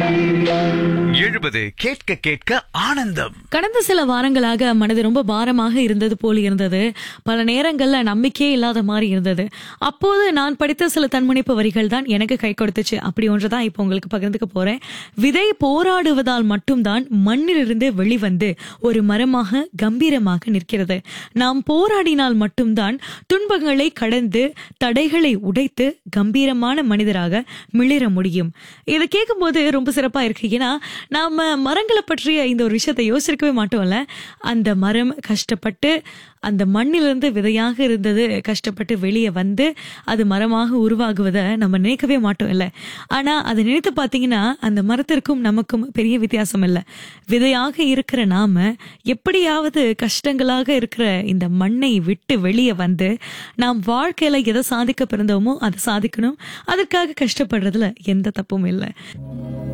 எழுபது கேட்க கேட்க ஆனந்தம் கடந்த சில வாரங்களாக மனது ரொம்ப பாரமாக இருந்தது போல் இருந்தது பல நேரங்கள்ல நம்பிக்கையே இல்லாத மாதிரி இருந்தது அப்போது நான் படித்த சில தன்முனைப்பு வரிகள் தான் எனக்கு கை கொடுத்துச்சு அப்படி ஒன்று தான் இப்போ உங்களுக்கு பகிர்ந்துக்க போறேன் விதை போராடுவதால் மட்டும்தான் மண்ணிலிருந்து வெளிவந்து ஒரு மரமாக கம்பீரமாக நிற்கிறது நாம் போராடினால் மட்டும்தான் துன்பங்களை கடந்து தடைகளை உடைத்து கம்பீரமான மனிதராக மிளிர முடியும் இதை கேட்கும்போது ரொம்ப சிறப்பா இருக்கு ஏன்னா நாம மரங்களை பற்றிய இந்த ஒரு விஷயத்தை யோசிக்கவே மாட்டோம்ல அந்த மரம் கஷ்டப்பட்டு அந்த மண்ணிலிருந்து விதையாக இருந்தது கஷ்டப்பட்டு வெளியே வந்து அது மரமாக உருவாகுவதை நம்ம நினைக்கவே மாட்டோம் இல்ல ஆனா அதை நினைத்து பார்த்தீங்கன்னா அந்த மரத்திற்கும் நமக்கும் பெரிய வித்தியாசம் இல்லை விதையாக இருக்கிற நாம எப்படியாவது கஷ்டங்களாக இருக்கிற இந்த மண்ணை விட்டு வெளியே வந்து நாம் வாழ்க்கையில எதை சாதிக்க பிறந்தோமோ அதை சாதிக்கணும் அதற்காக கஷ்டப்படுறதுல எந்த தப்பும் இல்லை